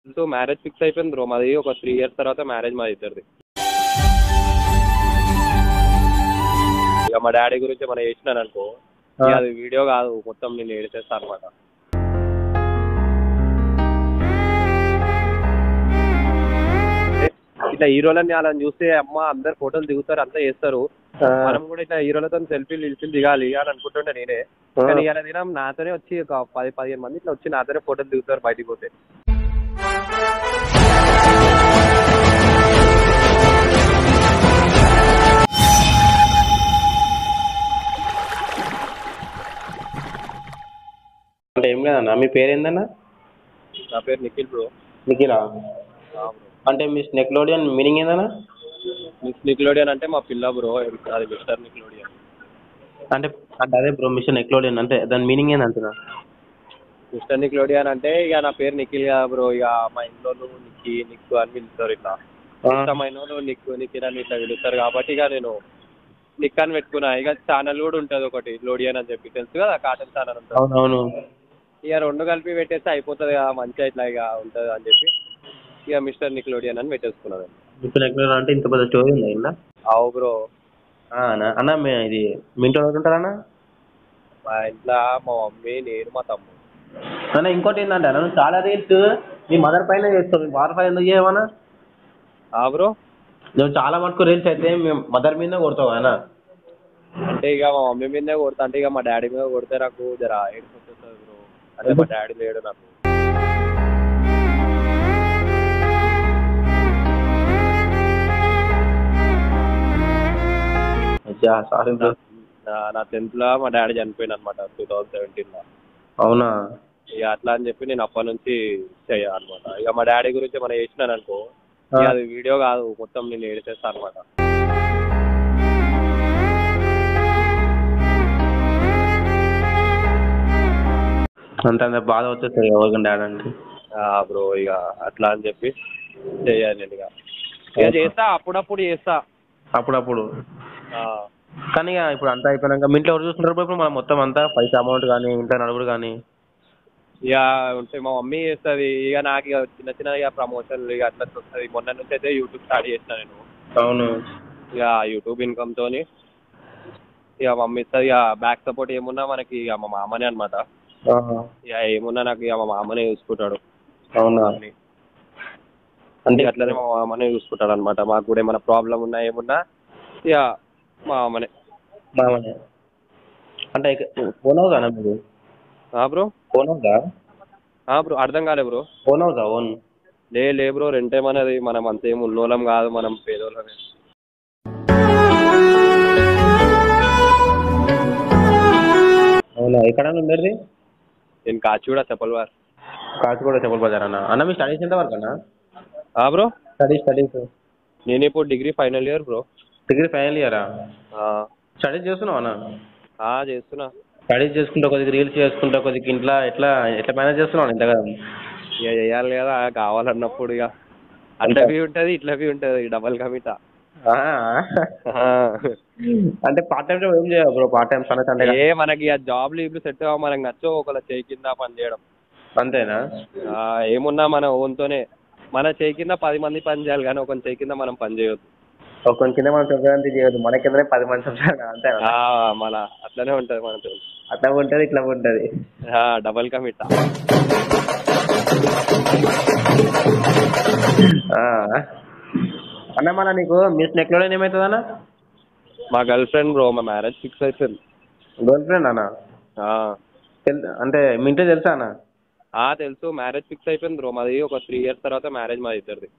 So marriage fix అయిపోయింది bro మాది ఒక త్రీ ఇయర్స్ తర్వాత మ్యారేజ్ మాది ఇద్దరిది ఇక మా డాడీ గురించి మనం చేసినాను అనుకో ఇక అది వీడియో కాదు మొత్తం నేను ఏడిచేస్తా అనమాట ఇట్లా హీరోలని వాళ్ళని చూస్తే అమ్మ అందరు ఫోటోలు దిగుతారు అంతా చేస్తారు మనం కూడా ఇట్లా హీరోలతో సెల్ఫీలు నిలిపి దిగాలి అని అనుకుంటుండే నేనే కానీ ఇలా దినం నాతోనే వచ్చి ఒక పది పదిహేను మంది ఇట్లా వచ్చి నాతోనే ఫోటోలు దిగుతారు బయటికి పోతే అంటే ఏం లేదన్నా మీ పేరు ఏందన్నా నా పేరు నిఖిల్ బ్రో నిఖిలా అంటే మీ స్నెక్లోడియన్ మీనింగ్ ఏందన్నా మిస్ నిక్లోడియన్ అంటే మా పిల్ల బ్రో అది మిస్టర్ నిక్లోడియన్ అంటే అంటే అదే బ్రో మిషన్ ఎక్లోడియన్ అంటే దాని మీనింగ్ ఏందంటున్నా మిస్టర్ నిక్లోడియన్ అంటే ఇక నా పేరు నిఖిల్ కదా బ్రో ఇక మా ఇంట్లో నిక్కి నిక్కు అని పిలుస్తారు ఇట్లా ఇష్టమైన వాళ్ళు నిక్కు నిఖిల్ అని ఇట్లా పిలుస్తారు కాబట్టి ఇక నేను నిక్ అని పెట్టుకున్నా ఇక ఛానల్ కూడా ఉంటుంది ఒకటి లోడియన్ అని చెప్పి తెలుసు కదా కాటన్ ఛానల్ ఉంటుంది అవునవును ఇక రెండు కలిపి పెట్టేస్తే అయిపోతుంది కదా మంచిగా ఇట్లా ఇక ఉంటుంది అని చెప్పి ఇక మిస్టర్ నిక్లోడియన్ అని పెట్టేసుకున్నాను మిషన్ ఎక్లోడియన్ అంటే ఇంత పెద్ద స్టోరీ ఉందా ఇలా అవు బ్రో అన్న మీ ఇది మీ ఇంట్లో ఎవరు ఉంటారన్నా మా ఇంట్లో మా మమ్మీ నేను మా తమ్ముడు అన్న ఇంకోటి ఏంటంటే అన్న నువ్వు చాలా రీల్స్ మీ మదర్ పైన చేస్తావు మీ ఫాదర్ పైన ఎందుకు చేయమన్నా ఆ బ్రో నువ్వు చాలా మటుకు రీల్స్ అయితే మీ మదర్ మీద కొడతావు అన్న అంటే ఇక మా మమ్మీ మీదనే కొడతా అంటే ఇక మా డాడీ మీద కొడితే నాకు జర ఏడుపు వచ్చేస్తుంది బ్రో అంటే మా డాడీ లేడు నాకు సారీ బ్రో నా- నా టెన్త్ లో మా డాడీ చనిపోయింది అనమాట టూ థౌజండ్ సెవెంటీన్ లో అవునా ఇక అట్లా అని చెప్పి నేను అప్పటి నుంచి చేయాలన్నమాట ఇక మా డాడీ గురించి మనం చేసినాను అనుకో ఇక అది వీడియో కాదు మొత్తం నేను ఏడిచేస్తా అనమాట అంత అంత బాధ వచ్చేస్తుంది ఎవరికైనా డాడీ అంటే బ్రో ఇక అట్లా అని చెప్పి చేయాలి నేను ఇక ఇక చేస్తా అప్పుడప్పుడు చేస్తా అప్పుడప్పుడు ఆ, కానీ ఇక ఇప్పుడు అంతా అయిపోయినాక మీ ఇంట్లో ఎవరు చూసుకుంటారు బ్రో ఇప్పుడు మనం మొత్తం అంతా పైసా అమౌంట్ కానీ ఇంట్లో నలుగురు కానీ ఇక ఉంటే మా మమ్మీ చేస్తుంది ఇక నాకు ఇక చిన్న చిన్న ఇక ప్రమోషన్లు ఇక అట్లా వస్తుంది మొన్న నుంచి అయితే యూట్యూబ్ స్టార్ట్ చేసిన నేను అవును ఇక యూట్యూబ్ ఇన్కమ్ తోని ఇక మమ్మీ ఇస్తుంది ఇక బ్యాక్ సపోర్ట్ ఏమున్నా మనకి ఇక మా మామనే అనమాట ఆహా. ఇక ఏమున్నా నాకు ఇక మా మామనే చూసుకుంటాడు అవునా అన్ని. అంటే ఇక అట్లనే మా మామనే చూసుకుంటాడు అనమాట మాకు కూడా ఏమైనా ప్రాబ్లం ఉన్నా ఏమున్నా ఇక మా మామనే మామనే అంటే ఓన్ హౌస్ అన్న మీరు ఆ బ్రో ఓన్ హౌసా ఆ బ్రో అర్థం కాలే బ్రో ఓన్ హౌసా ఓన్ లే లే బ్రో రెంట్ ఏమన్నది మనం అంతేం ఉన్నోళ్ళం కాదు మనం పేదోళ్ళమే అవునా ఎక్కడ ఉండేది నేను కాచిగూడ చెప్పల్వార్ కాచిగూడ చెప్పల్ బజార్ అన్న అన్న మీ స్టడీస్ ఎంత వరకు అన్న ఆ బ్రో స్టడీస్ స్టడీస్ నేను ఇప్పుడు degree final year bro degree final ఇయరా ఆ, స్టడీస్ చేస్తున్నావు అన్న ఆ, చేస్తున్నా స్టడీస్ చేసుకుంటా కొద్దిగా రీల్స్ చేసుకుంటా కొద్దిగా ఇంట్లో ఎట్లా ఎట్లా మేనేజ్ చేస్తున్నావు ఇంతగా ఇక చేయాలి కదా కావాలన్నప్పుడు ఇక అట్లా బి ఉంటుంది ఇట్లా బి ఉంటుంది డబల్ కమిటా అంటే పార్ట్ టైం ఏం చేయాలి బ్రో పార్ట్ టైం సన్న సండే ఏ మనకి ఆ జాబ్లు ఇప్పుడు సెట్ అవ్వ మనకి నచ్చో ఒకళ్ళ చేయి కింద పని చేయడం అంతేనా ఆ, ఏమున్నా మన ఓన్తోనే మన చేయి కింద పది మంది పని చేయాలి కానీ ఒక చేయి కింద మనం పని చేయొద్దు ఒక కింద మనం సంక్రాంతి చేయదు మన కిందనే పది మంది సంవత్సరాలు అంతేనా ఆ, మన అట్లనే ఉంటుంది మనతో అట్లా ఉంటుంది ఇట్లా ఉంటుంది డబల్ కమిటా ఆ. అన్న మన నీకు మీ స్నెక్లో ఏమవుతుంది అన్న మా గర్ల్ ఫ్రెండ్ బ్రో మా మ్యారేజ్ ఫిక్స్ అయిపోయింది గర్ల్ ఫ్రెండ్ అన్న ఆ. తెల్- అంటే మీ ఇంట్లో తెలుసా అన్న ఆ, తెలుసు మ్యారేజ్ ఫిక్స్ అయిపోయింది బ్రో మాది ఒక త్రీ ఇయర్స్ తర్వాత మ్యారేజ్ మాది ఇద్దరిది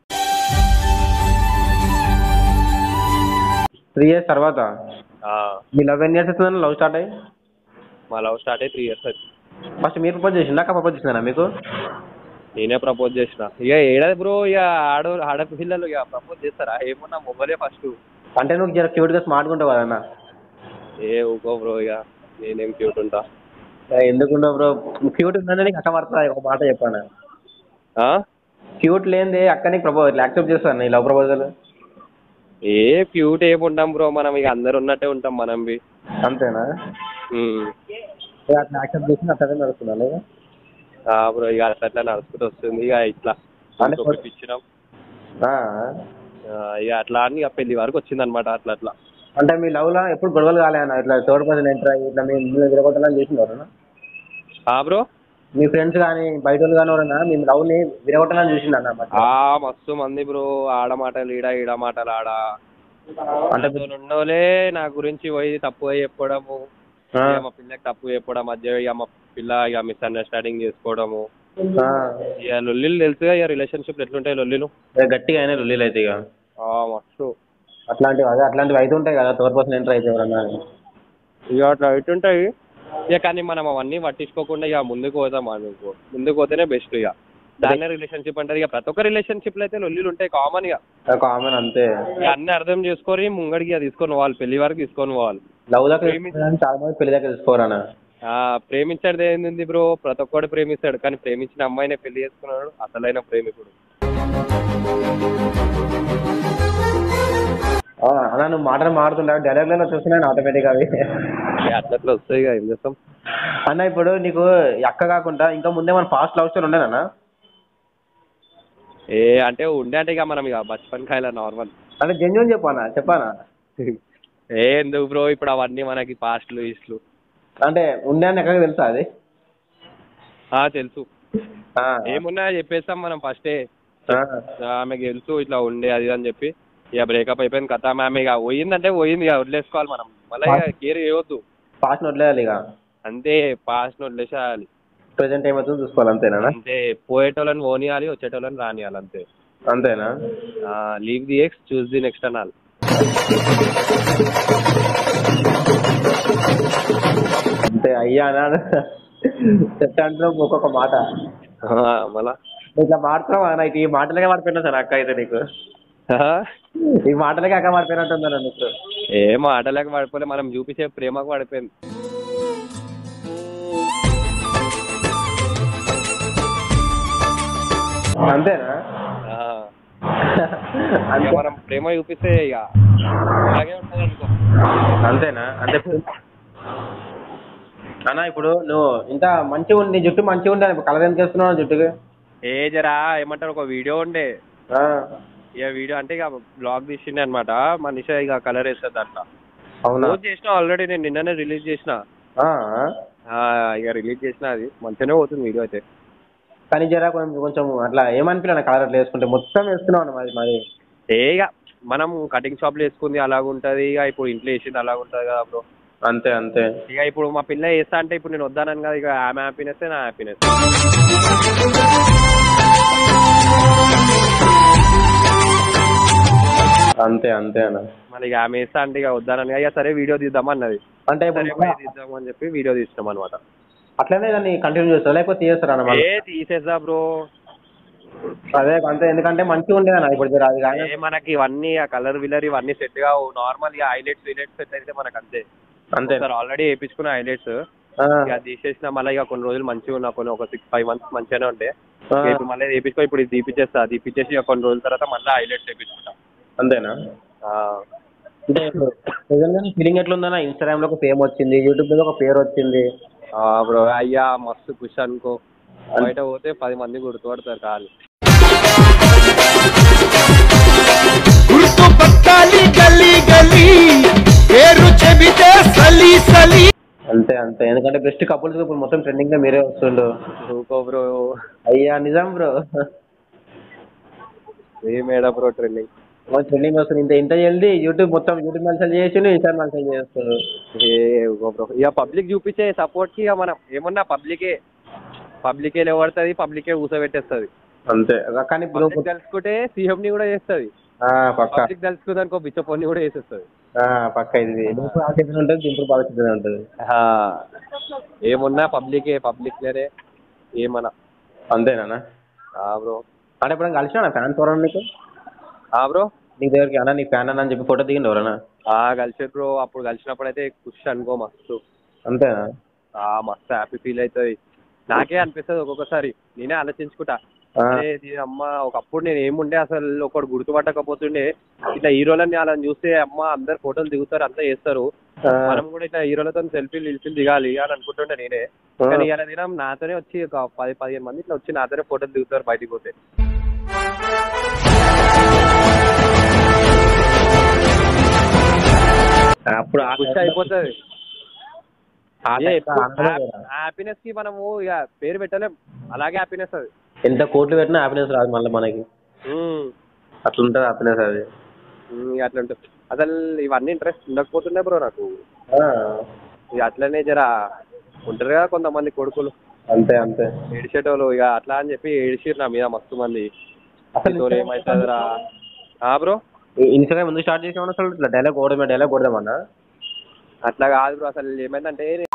త్రీ ఇయర్స్ తర్వాత ఆ, మీ లవ్ ఎన్ని ఇయర్స్ అవుతుందన్న లవ్ స్టార్ట్ అయ్యి మా లవ్ స్టార్ట్ అయ్యి త్రీ ఇయర్స్ అయింది ఫస్ట్ మీరు ప్రపోజ్ చేసిందా అక్క ప్రపోజ్ చేసిందా మీకు నేనే ప్రపోజ్ చేసిన ఇక ఏడాది బ్రో ఇక ఆడ ఆడపిల్లలు ఇక ప్రపోజ్ చేస్తారా ఏమన్నా మొబైలే ఫస్ట్ అంటే నువ్వు జర క్యూట్గా స్మార్ట్గా ఉంటావు కదా అన్న ఏ ఊకో బ్రో ఇక నేనేం క్యూట్ ఉంటా ఎందుకుండవు బ్రో క్యూట్ ఉందని నీకు అక్క పడుతుంది ఒక మాట చెప్పాను ఆ? క్యూట్ లేనిదే అక్క నీకు ప్రపోజ్ ఇట్లా యాక్సెప్ట్ చేస్తాను నీ లవ్ ప్రపోజల్ ఏ క్యూట్ ఏమి ఉంటాం బ్రో మనం ఇక అందరు ఉన్నట్టే ఉంటాం మనం బి అంతేనా ఉమ్. ఏ అట్లా యాక్సెప్ట్ చేసి అట్లనే నడుస్తున్నా లేదా ఆ బ్రో ఇక అట్లా అట్లా నడుచుకుంటూ వస్తుంది ఇక ఇట్లా అంటే ఇచ్చినాం ఆ. ఇక అట్లా అని ఇక పెళ్లి వరకు వచ్చింది అనమాట అట్లా అట్లా అంటే మీ లవ్లో ఎప్పుడు గొడవలు కాలే అన్న ఇట్లా థర్డ్ పర్సన్ ఎంటర్ అయ్యి ఇట్లా మేము విరగొట్టాలని చేసినారు ఆ బ్రో మీ ఫ్రెండ్స్ కానీ బయట వాళ్ళు కానీ ఎవరన్నా మీ లవ్ని విరగొట్టాలని చూసిండు అన్న మరి. ఆ మస్తు మంది బ్రో ఆడ మాటలు ఈడ ఈడ మాటలు ఆడ అంటే అంటే ఉన్నోలే నా గురించి పోయి తప్పు చెప్పడము ఆ. ఇక మా పిల్లకి తప్పు చెప్పడం మధ్య ఇక మా పిల్ల ఇక మిస్అండర్స్టాండింగ్ చేసుకోవడము ఆ. ఇక లొల్లిలు తెలుసుగా ఇక రిలేషన్షిప్ ఎట్లుంటాయి లొల్లిలు ఇక గట్టిగా అయినా లొల్లీలు అయితే ఇక ఆ, మస్తు అట్లాంటివి అదే అట్లాంటివి అయితే ఉంటాయి కదా థర్డ్ పర్సన్ ఎంటర్ అయితే ఎవరన్నా ఇక అట్లా ఎటుంటాయి ఇక కానీ మనం అవన్నీ పట్టించుకోకుండా ఇక ముందుకు పోతాం అనుకో ముందుకు పోతేనే బెస్ట్ ఇక దాన్నే రిలేషన్షిప్ అంటారు ఇక ప్రతి ఒక్క రిలేషన్షిప్లో అయితే లొల్లిలు ఉంటాయి కామన్ ఇక కామన్ అంతే ఇక అన్ని అర్థం చేసుకొని ముంగడికి ఇక తీసుకొని పోవాలి పెళ్లి వరకు తీసుకొని పోవాలి లవ్ దాకా ప్రేమి- తీసుకురాని చాలా మంది పెళ్లి దగ్గర తీసుకోరన్న ఆ, ప్రేమించడం ఏంది బ్రో ప్రతి ఒక్కడు ప్రేమిస్తాడు కానీ ప్రేమించిన అమ్మాయినే పెళ్లి చేసుకున్నాడు అసలైన ప్రేమికుడు ఆ, అన్న నువ్వు మాటలు మాడుతుంటావు డైలాగ్లలో చూస్తున్నాను ఆటోమేటిక్గా అవి ఇక అట్లా అట్లా వస్తాయి ఇక ఏం చేస్తాం అన్న ఇప్పుడు నీకు ఈ అక్క కాకుండా ఇంకా ముందే మన ఫాస్ట్ లవ్ స్టోరీ ఉండేనా ఏ అంటే ఉండే అంటే ఇక మనం ఇక బచ్పన్ కాయల నార్మల్ అంటే జెన్యున్ చెప్పానా చెప్పానా ఏ ఎందుకు బ్రో ఇప్పుడు అవన్నీ మనకి పాస్ట్లు ఈస్ట్లు అంటే ఉండే అని ఎక్కడ తెలుసా అది ఆ, తెలుసు ఆ, ఏమున్నా చెప్పేస్తాం మనం ఫస్టే ఆ, ఆమెకి తెలుసు ఇట్లా ఉండే అది ఇది అని చెప్పి ఇక బ్రేకప్ అయిపోయింది కథ ఆమె ఇక పోయిందంటే పోయింది ఇక వదిలేసుకోవాలి మనం మళ్ళీ ఇక కేర్ చేయవద్దు ఫాస్ట్ వదిలేయాలి ఇక అంతే పాస్ట్ వదిలేసేయాలి ప్రజెంట్ ఏమవుతుందో చూసుకోవాలి అంతేనా అంతే పోయేటోళ్ళని పోనీయాలి వచ్చేటోళ్ళని రానియాలి అంతే అంతేనా leave the ex choose the next అనాలి అంతే అయ్యా అన్నాడు చెప్తాంటున్నావు ఒక్కొక్క మాట మళ్ళా ఇట్లా మాడుతున్నావు అన్న ఇటు ఈ మాటలకే మాడిపోయినా సార్ అక్క అయితే నీకు ఈ మాటలకే అక్క మాడిపోయినట్టుందన్న నీకు ఏ మాటలకు పడిపోలే మనం చూపించే ప్రేమకు పడిపోయింది అంతేనా ఆ. ఇక అంతే మనం ప్రేమ చూపిస్తే ఇక అలాగే ఉంటుంది అనుకో అంతేనా అంటే ఇప్పుడు- అన్న ఇప్పుడు నువ్వు ఇంత మంచిగా ఉంది నీ జుట్టు మంచిగా ఉండే కలర్ ఎందుకు వేస్తున్నావు జుట్టుకి ఏ జరా ఏమంటారు ఒక వీడియో ఉండే ఆ, ఇక వీడియో అంటే ఇక బ్లాగ్ తీసిండే అనమాట మనిషి ఇక కలర్ వేస్తుంది దాంట్లో అవునా పోస్ట్ చేసిన ఆల్రెడీ నేను నిన్ననే రిలీజ్ చేసిన ఆ, ఆ, ఇక రిలీజ్ చేసిన అది మంచిగానే పోతుంది వీడియో అయితే కానీ జరా కొంచెం కొంచెం అట్లా ఏమనిపించలే కలర్ అట్లా వేసుకుంటే మొత్తం వేస్తున్నావు అన్న మరి మరి ఏ ఇక మనం కటింగ్ షాప్లో వేసుకుంది అలాగుంటది ఇక ఇప్పుడు ఇంట్లో వేసింది అలాగుంటది కదా బ్రో అంతే అంతే ఇక ఇప్పుడు మా పిల్ల వేస్తా అంటే ఇప్పుడు నేను వద్దానని కదా ఇక ఆమె హ్యాపీనెస్ నా హ్యాపీనెస్ అంతే అంతే అన్న మళ్ళీ ఇక ఆమె వేస్తా అంటే ఇక వద్దానని ఇక సరే వీడియో తీద్దాం అన్నది అంటే సరే ఇప్పుడు పోయి తీద్దాం అని చెప్పి వీడియో తీసినాం అనమాట అట్లనే దాన్ని కంటిన్యూ చేస్తావు లేకపోతే తీయేస్తారా అన్న మళ్ళీ? ఏ తీసేద్దా బ్రో అదే అంతే ఎందుకంటే మంచిగా ఉండేది అన్న ఇప్పుడు జర అది కానీ ఏ మనకి ఇవన్నీ ఆ కలర్ విలర్ ఇవన్నీ సెట్ కావు నార్మల్ ఇక హైలైట్స్ హైలైట్స్ సెట్ అయితే మనకు అంతే అంతే సార్ ఆల్రెడీ వేయించుకున్న హైలైట్స్ ఆ, ఇక తీసేసిన మళ్ళీ ఇక కొన్ని రోజులు మంచిగా ఉన్నా కొన్ని ఒక సిక్స్ ఫైవ్ మంత్స్ మంచిగానే ఉంటే ఆ, ఇక ఇప్పుడు మళ్ళీ వేయించుకో ఇప్పుడు ఇది తీపిచ్చేస్తా తీపిచ్చేసి ఇక కొన్ని రోజుల తర్వాత మళ్ళీ హైలైట్స్ వేయించుకుంటా అంతేనా అంటే ఇప్పుడు నిజంగా ఫీలింగ్ ఎట్లుందన్న ఇన్స్టాగ్రామ్ లో ఒక ఫేమ్ వచ్చింది యూట్యూబ్ లో ఒక పేరు వచ్చింది బ్రో అయ్యా మస్తు ఖుషి అనుకో బయట పోతే పది మంది గుర్తుపడతారు కాదు గుర్తు పట్టాలి గల్లీ గల్లీ పేరు చెబితే సలి సలి అంతే అంతే ఎందుకంటే బెస్ట్ కపుల్స్ ఇప్పుడు మొత్తం ట్రెండింగ్ లో మీరే వస్తుండు చూకో బ్రో అయ్యా నిజం బ్రో ఏ మేడ బ్రో ట్రెండింగ్ ట్రెండింగ్ వస్తుంది ఇంత ఇంత జల్దీ యూట్యూబ్ మొత్తం యూట్యూబ్ మనుషులు చేయొచ్చు ఇన్స్టా మనుషులు చేస్తారు ఏ ఊకో బ్రో ఇక పబ్లిక్ చూపించే సపోర్ట్ కి ఇక మనం ఏమన్నా పబ్లికే పబ్లికే లేవడుతుంది పబ్లికే కూసబెట్టేస్తుంది అంతే కానీ ఇప్పుడు పబ్లిక్ తలుచుకుంటే సీఎం ని కూడా చేస్తుంది ఆ, పక్క పబ్లిక్ తలుచుకుంది అనుకో బిచ్చపోని కూడా చేసేస్తుంది ఆ, పక్క ఇది దింపుడు బాగా చెప్పిన ఉంటుంది దింపుడు బాగా చెప్పిన ఉంటుంది ఏమున్నా పబ్లికే పబ్లిక్ లేనే ఏమన్నా అంతేనా బ్రో అంటే ఇప్పుడు కలిసినా ఫ్యాన్స్ ఎవరన్నా నీకు బ్రో నీ దగ్గరికి అన్న నీ ఫ్యాన్ అన్న అని చెప్పి ఫోటో దిగింది ఎవరన్నా కలిసి బ్రో అప్పుడు కలిసినప్పుడు అయితే ఖుషి అనుకో మస్తు అంతేనా ఆ, మస్తు హ్యాపీ ఫీల్ అవుతుంది నాకే అనిపిస్తుంది ఒక్కొక్కసారి నేనే ఆలోచించుకుంటా ఆ, అరే దీని అమ్మ ఒకప్పుడు నేను ఏముండే అసలు ఒకడు గుర్తుపట్టకపోతుండే ఇట్లా హీరోలని అలా చూస్తే అమ్మ అందరు ఫోటోలు దిగుతారు అంతా చేస్తారు ఆ, మనం కూడా ఇట్లా హీరోలతో సెల్ఫీలు ఇల్ఫీలు దిగాలి అని అనుకుంటుండే నేనే ఆ. కానీ ఇలా దినం నాతోనే వచ్చి ఒక పది పదిహేను మంది ఇట్లా వచ్చి నాతోనే ఫోటోలు దిగుతారు బయటికి పోతే అప్పుడు ఆ ఖుషి time లో- అయిపోతుంది ఆ ఏ time లో ఆనందమే వేరు. హ్యాపీనెస్ కి మనము ఇక పేరు పెట్టలేం అలాగే హ్యాపీనెస్ అది ఎంత కోట్లు పెట్టినా హ్యాపీనెస్ రాదు మళ్ళీ మనకి ఉమ్. అట్లుంటుంది హ్యాపీనెస్ అది ఉమ్, ఇక అట్లా ఉంటుంది అసలు ఇవన్నీ ఇంట్రెస్ట్ ఉండకపోతుండే బ్రో నాకు ఆ, ఇక అట్లనే జర ఉంటారు కదా కొంతమంది కొడుకులు అంతే అంతే ఏడిచేటోళ్ళు ఇక అట్లా అని చెప్పి ఏడిచిర్రు నా మీద మస్తు మంది అసలు నీతో ఏమవుతుందిరా ఆ బ్రో ఇన్స్టాగ్రామ్ ముందు స్టార్ట్ చేసామన్నా అసలు ఇట్లా డైలాగ్ కొడదామా డైలాగ్ కొడదామన్నా అట్లా కాదు బ్రో అసలు ఏమైందంటే